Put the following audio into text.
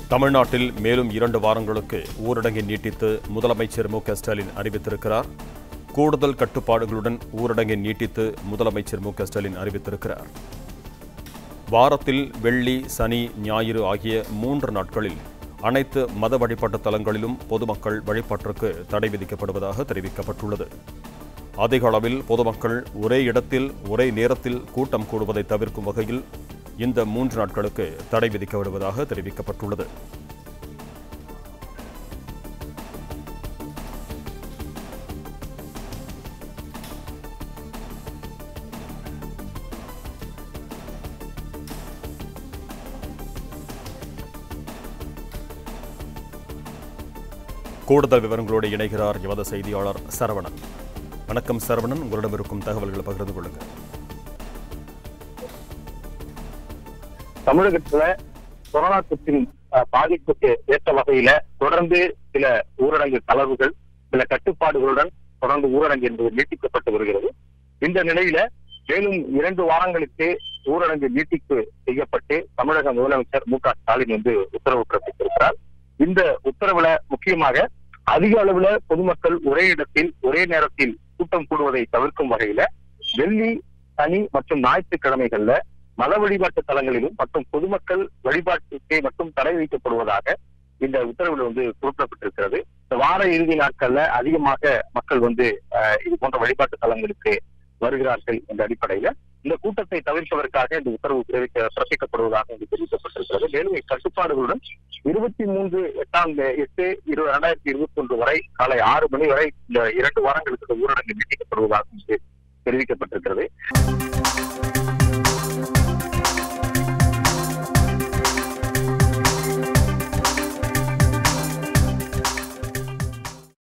தமிழ்நாட்டில் மேலும் இரண்டு வாரங்களுக்கு ஊரடங்கை நீட்டித்து முதலமைச்சர் மு க ஸ்டாலின் அறிவித்திருக்கிறார் கூடுதல் கட்டுப்பாடுகளுடன் ஊரடங்கை நீட்டித்து முதலமைச்சர் மு க ஸ்டாலின் அறிவித்திருக்கிறார் வாரத்தில் வெள்ளி சனி ஞாயிறு ஆகிய மூன்று நாட்களில் அனைத்து மத வழிபாட்டு தலங்களிலும் பொதுமக்கள் வழிபாட்டிற்கு தடை விதிக்கப்படுவதாக தெரிவிக்கப்பட்டுள்ளது அதிக அளவில் பொதுமக்கள் ஒரே இடத்தில் ஒரே நேரத்தில் கூட்டம் கூடுவதை தவிர்க்கும் வகையில் இந்த மூன்று நாட்களுக்கு தடை விதிக்கப்படுவதாக தெரிவிக்கப்பட்டுள்ளது கூடுதல் விவரங்களோடு இணைகிறார் யுவத செய்தியாளர் சரவணன் வணக்கம் சரவணன் உங்களிடம் இருக்கும் தகவல்களை பகிர்ந்து கொள்ளுங்கள் தமிழகத்துல கொரோனா தொற்றின் அஹ், பாதிப்புக்கு ஏற்ற வகையில தொடர்ந்து சில ஊரடங்கு தளர்வுகள் சில கட்டுப்பாடுகளுடன் தொடர்ந்து ஊரடங்கு என்பது நீட்டிக்கப்பட்டு வருகிறது இந்த நிலையில மேலும் இரண்டு வாரங்களுக்கு ஊரடங்கு நீட்டிப்பு செய்யப்பட்டு தமிழக முதலமைச்சர் மு க ஸ்டாலின் வந்து உத்தரவு பிறப்பித்திருக்கிறார் இந்த உத்தரவுல முக்கியமாக அதிக அளவுல பொதுமக்கள் ஒரே இடத்தில் ஒரே நேரத்தில் கூட்டம் கூடுவதை தவிர்க்கும் வகையில வெள்ளி சனி மற்றும் ஞாயிற்றுக்கிழமைகள்ல மத வழிபாட்டு தலங்களிலும் மற்றும் பொதுமக்கள் வழிபாட்டுக்கே மட்டும் தடை விதிக்கப்படுவதாக இந்த உத்தரவில் வந்து குறிப்பிடப்பட்டிருக்கிறது இந்த வார இறுதி நாட்கள்ல அதிகமாக மக்கள் வந்து அஹ், இது போன்ற வழிபாட்டு தலங்களுக்கு வருகிறார்கள் என்ற அடிப்படையில இந்த கூட்டத்தை தவிர்ப்பதற்காக இந்த உத்தரவு பிறப்பிக்க பிறப்பிக்கப்படுவதாக வந்து தெரிவிக்கப்பட்டிருக்கிறது மேலும் இக்கட்டுப்பாடுகளுடன் இருபத்தி மூன்று எட்டாம் தே- எட்டு இரு இரண்டாயிரத்தி இருபத்தி ஒன்று வரை காலை ஆறு மணி வரை இந்த இரண்டு வாரங்களுக்கு இந்த ஊரடங்கு நீட்டிக்கப்படுவதாக வந்து தெரிவிக்கப்பட்டிருக்கிறது